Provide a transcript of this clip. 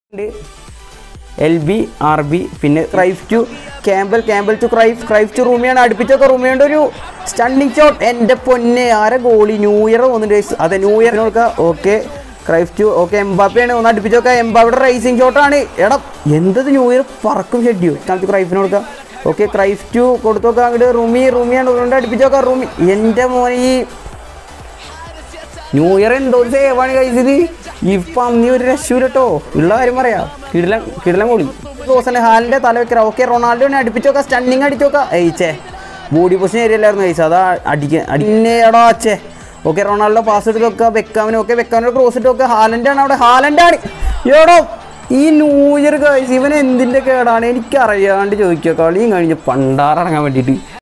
L B R B പിന്നെ Cruyff to Campbell Campbell to Cruyff Cruyff to റൂമിയാണ് അടുപ്പിച്ചൊക്കെ റൂമിയുടെ ഒരു സ്റ്റണ്ണിങ് ഷോട്ട് എൻ്റെ പൊന്നെ ആരെ ഗോളി ന്യൂ ഇയർ പോകുന്നുണ്ട് അതെ ന്യൂ ഇയറിന് കൊടുക്കുക ഓക്കെ ക്രൈഫ് ടു ഓക്കെ എംബാപ്പയാണ് ഒന്ന് അടുപ്പിച്ചൊക്കെ എംബാപ്പയുടെ റേസിംഗ് ഷോട്ടാണ് എടാ എന്തത് ന്യൂ ഇയർ പറക്കും ഷെഡ്യൂ കാലത്ത് ക്രൈഫിന് കൊടുക്കുക ഓക്കെ ക്രൈഫ് ടു കൊടുത്തൊക്കെ അങ്ങോട്ട് റൂമി റൂമിയാണ് കൊണ്ട് അടുപ്പിച്ചൊക്കെ റൂമി എൻ്റെ മോനെ ഈ ന്യൂ ഇയർ എന്തോ ഒരു സേവാണ് കഴിച്ചത് ഇപ്പം നീ ഒരു രക്ഷൂരട്ടോ ഉള്ള കാര്യം പറയാ കിടിലം കിടിലം കൂടി റോസന്റെ ഹാലിന്റെ തല വെക്കറ ഓക്കെ റൊണാൾഡോനെ അടുപ്പിച്ചോക്ക സ്റ്റണ്ണിങ് അടിച്ചോക്ക ഏച്ചേ ബോഡി പൊസിഷൻ ഏരിയല്ലായിരുന്നു കഴിച്ചത് അതാ അടിക്കാൻ അടിന്നെ എടാ അച്ഛേ ഓക്കെ റൊണാൾഡോ പാസ് എടുത്ത് വെക്കുക വെക്കാമിന് ഓക്കെ വെക്കാമിന് ക്രോസ് ഇട്ട് വെക്കുക ഹാലൻഡാണ് അവിടെ ഹാലൻഡാണ് എടോ ഈ ന്യൂ ഇയർ കഴിച്ച് ഇവൻ എന്തിന്റെ കേടാണ് എനിക്കറിയാണ്ട് ചോദിക്കുക കളിയും കഴിഞ്ഞ് പണ്ടാറടങ്ങാൻ വേണ്ടിയിട്ട്